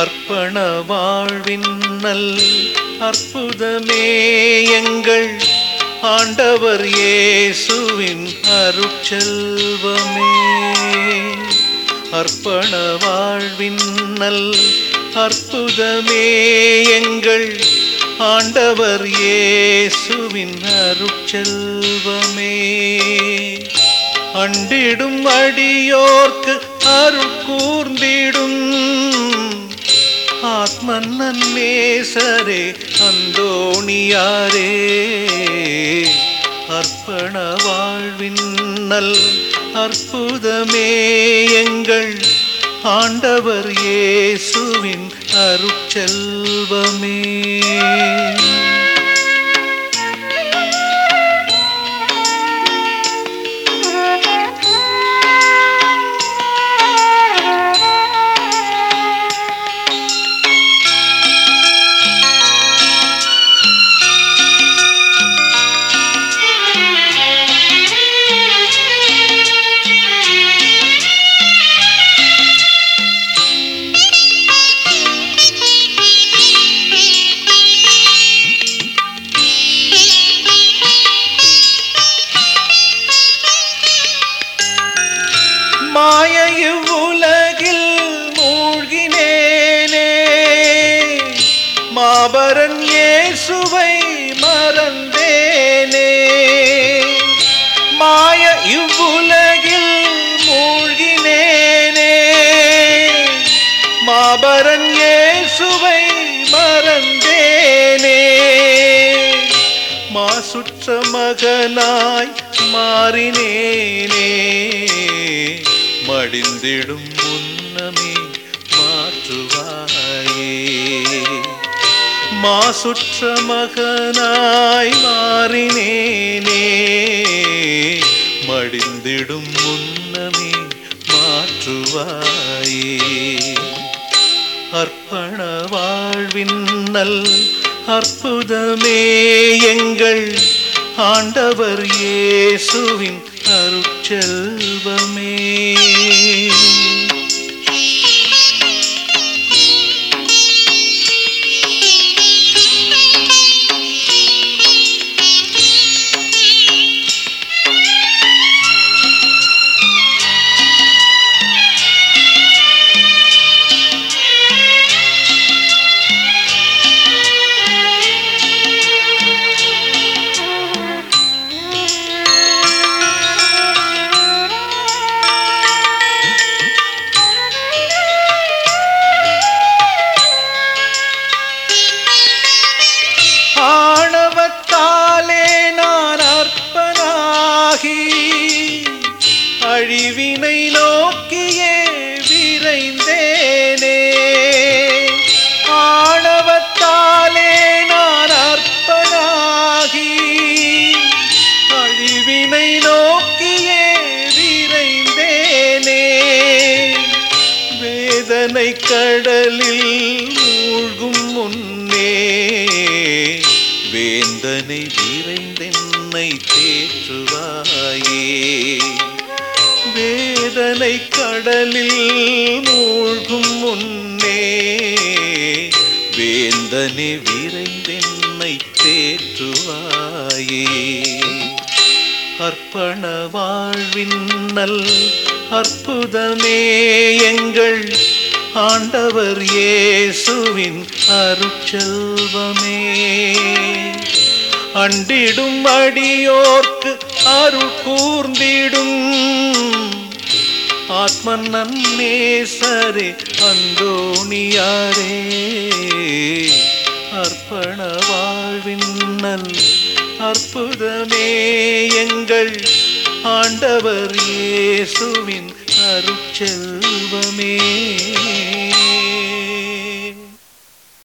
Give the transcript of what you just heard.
அர்ப்பண வாழ்வின் நல் அற்புதமே எங்கள் ஆண்டவர் இயேசுவின் அருட்செல்வமே அர்ப்பண வாழ்வின் நல் அற்புதமே எங்கள் ஆண்டவர் இயேசுவின் அருட்செல்வமே அண்டிடும் அடியோர்க்கு அருள் கூர்ந்திடும் ஆத்மன்னன் நேசரே அந்தோணியாரே அர்ப்பண வாழ்வின் நல் அற்புதமே எங்கள் ஆண்டவர் இயேசுவின் அருட்செல்வமே மாய இவ்வுலகில் மூழ்கினேனே மாபரன் இயேசுவை மறந்தேனே மாய இவ்வுலகில் மூழ்கினேனே மாபரன் இயேசுவை மறந்தேனே மாசுற்ற மகனாய் மாறினேனே மடிந்திடும் முன்னமே மாற்றுவாயே மாசுற்ற மகனாய் மாறினேனே மடிந்திடும் முன்னமே மாற்றுவாயே அர்ப்பண வாழ்வின் நல் அற்புதமே எங்கள் ஆண்டவர் இயேசுவின் அருட்செல்வமே ஆணவத்தாலே நான் அற்பனாகி அழிவினை நோக்கியே விரைந்தேனே ஆணவத்தாலே நான் அற்பனாகி அழிவினை நோக்கியே விரைந்தேனே வேதனை கடலில் மூழ்கும் முன்னே வேந்தனை விரைந்தென்னை தேற்றுவாயே வேதனை கடலில் மூழ்கும் முன்னே வேந்தனை விரைந்தென்னை தேற்றுவாயே அர்ப்பண வாழ்வின் நல் அற்புதமே எங்கள் ஆண்டவர் இயேசுவின் அருட்செல்வமே அண்டிடும் அடியோர்க்கு அருள் கூர்ந்திடும் ஆத்மன்னன் நேசரே அந்தோணியாரே அர்ப்பண வாழ்வின் நல் அற்புதமே எங்கள் ஆண்டவர் இயேசுவின் அருட்செல்வமே